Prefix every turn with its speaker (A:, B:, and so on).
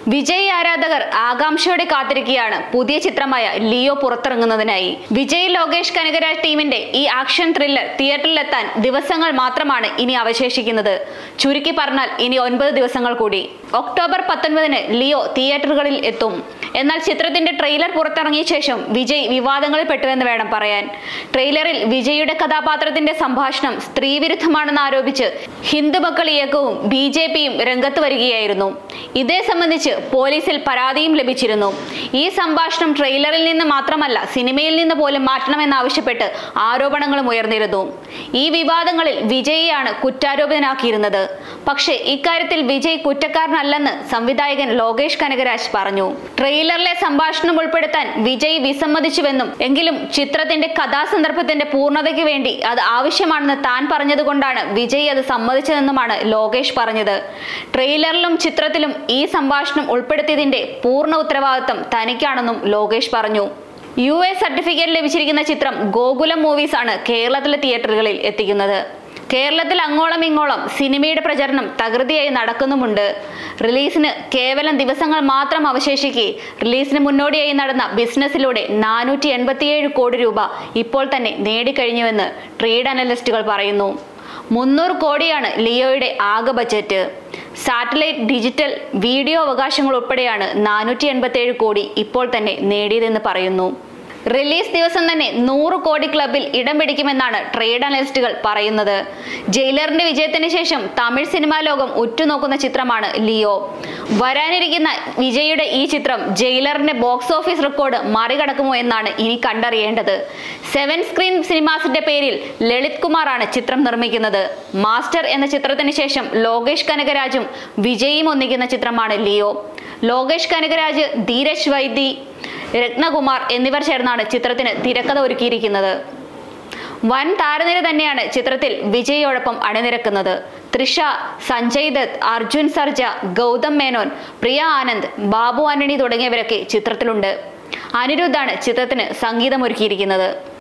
A: വിജയ് ആരാധകർ ആകാംക്ഷയോടെ കാത്തിരിക്കുകയാണ് പുതിയ ചിത്രമായ ലിയോ പുറത്തിറങ്ങുന്നതിനായി വിജയ് ലോകേഷ് കനകരാജ് ടീമിന്റെ ഈ ആക്ഷൻ ത്രില്ലർ തിയേറ്ററിലെത്താൻ ദിവസങ്ങൾ മാത്രമാണ് ഇനി അവശേഷിക്കുന്നത് ചുരുക്കി പറഞ്ഞാൽ ഇനി ഒൻപത് ദിവസങ്ങൾ കൂടി ഒക്ടോബർ പത്തൊൻപതിന് ലിയോ തിയേറ്ററുകളിൽ എത്തും എന്നാൽ ചിത്രത്തിന്റെ ട്രെയിലർ പുറത്തിറങ്ങിയ ശേഷം വിജയ് വിവാദങ്ങളിൽ പെട്ടുവെന്ന് വേണം പറയാൻ ട്രെയിലറിൽ വിജയുടെ കഥാപാത്രത്തിന്റെ സംഭാഷണം സ്ത്രീവിരുദ്ധമാണെന്ന് ആരോപിച്ച് ഹിന്ദുമക്കൾ ഇയക്കവും ബി ജെ പിയും രംഗത്ത് വരികയായിരുന്നു ഇതേ സംബന്ധിച്ച് പോലീസിൽ പരാതിയും ലഭിച്ചിരുന്നു ഈ സംഭാഷണം ട്രെയിലറിൽ നിന്ന് മാത്രമല്ല സിനിമയിൽ നിന്ന് പോലും മാറ്റണമെന്നാവശ്യപ്പെട്ട് ആരോപണങ്ങളും ഉയർന്നിരുന്നു ഈ വിവാദങ്ങളിൽ വിജയിയാണ് കുറ്റാരോപിതനാക്കിയിരുന്നത് പക്ഷേ ഇക്കാര്യത്തിൽ വിജയ് കുറ്റക്കാരനല്ലെന്ന് സംവിധായകൻ ലോകേഷ് കനകരാജ് പറഞ്ഞു ട്രെയിലറിലെ സംഭാഷണം ഉൾപ്പെടുത്താൻ വിജയ് വിസമ്മതിച്ചുവെന്നും എങ്കിലും ചിത്രത്തിന്റെ കഥാസന്ദർഭത്തിന്റെ പൂർണ്ണതയ്ക്ക് വേണ്ടി അത് ആവശ്യമാണെന്ന് താൻ പറഞ്ഞതുകൊണ്ടാണ് വിജയ് അത് സമ്മതിച്ചതെന്നുമാണ് ലോകേഷ് പറഞ്ഞത് ട്രെയിലറിലും ചിത്രത്തിലും ഈ സംഭാഷണം ഉൾപ്പെടുത്തിയതിന്റെ പൂർണ്ണ ഉത്തരവാദിത്തം തനിക്കാണെന്നും ലോകേഷ് പറഞ്ഞു യു എ സർട്ടിഫിക്കറ്റ് ലഭിച്ചിരിക്കുന്ന ചിത്രം ഗോകുലം മൂവീസ് ആണ് കേരളത്തിലെ തിയേറ്ററുകളിൽ എത്തിക്കുന്നത് കേരളത്തിൽ അങ്ങോളം ഇങ്ങോളം സിനിമയുടെ പ്രചരണം തകൃതിയായി നടക്കുന്നുമുണ്ട് റിലീസിന് കേവലം ദിവസങ്ങൾ മാത്രം അവശേഷിക്കെ റിലീസിന് മുന്നോടിയായി നടന്ന ബിസിനസ്സിലൂടെ നാനൂറ്റി എൺപത്തിയേഴ് കോടി രൂപ ഇപ്പോൾ തന്നെ നേടിക്കഴിഞ്ഞുവെന്ന് ട്രേഡ് അനലിസ്റ്റുകൾ പറയുന്നു മുന്നൂറ് കോടിയാണ് ലിയോയുടെ ആകെ ബജറ്റ് സാറ്റലൈറ്റ് ഡിജിറ്റൽ വീഡിയോ അവകാശങ്ങൾ ഉൾപ്പെടെയാണ് നാനൂറ്റി എൺപത്തിയേഴ് കോടി ഇപ്പോൾ തന്നെ നേടിയതെന്ന് പറയുന്നു റിലീസ് ദിവസം തന്നെ നൂറ് കോടി ക്ലബിൽ ഇടം പിടിക്കുമെന്നാണ് ട്രേഡ് അനലിസ്റ്റുകൾ പറയുന്നത് ജയിലറിന്റെ വിജയത്തിന് ശേഷം തമിഴ് സിനിമാ ലോകം ഉറ്റുനോക്കുന്ന ചിത്രമാണ് ലിയോ വരാനിരിക്കുന്ന വിജയുടെ ഈ ചിത്രം ജയിലറിന്റെ ബോക്സ് ഓഫീസ് റെക്കോർഡ് മറികടക്കുമോ എന്നാണ് ഇനി കണ്ടറിയേണ്ടത് സെവൻ സ്ക്രീൻ സിനിമാസിന്റെ പേരിൽ ലളിത് കുമാറാണ് ചിത്രം നിർമ്മിക്കുന്നത് മാസ്റ്റർ എന്ന ചിത്രത്തിന് ശേഷം ലോകേഷ് കനകരാജും വിജയും ഒന്നിക്കുന്ന ചിത്രമാണ് ലിയോ ലോകേഷ് കനകരാജ് ധീരജ് വൈദി രത്നകുമാർ എന്നിവർ ചേർന്നാണ് ചിത്രത്തിന് തിരക്കഥ ഒരുക്കിയിരിക്കുന്നത് വൻ താരനിര തന്നെയാണ് ചിത്രത്തിൽ വിജയോടൊപ്പം അണിനിരക്കുന്നത് തൃഷ സഞ്ജയ് ദത്ത് അർജുൻ സർജ ഗൗതം മേനോൻ പ്രിയ ആനന്ദ് ബാബു ആന്റണി തുടങ്ങിയവരൊക്കെ ചിത്രത്തിലുണ്ട് അനിരുദ്ധാണ് ചിത്രത്തിന് സംഗീതമൊരുക്കിയിരിക്കുന്നത്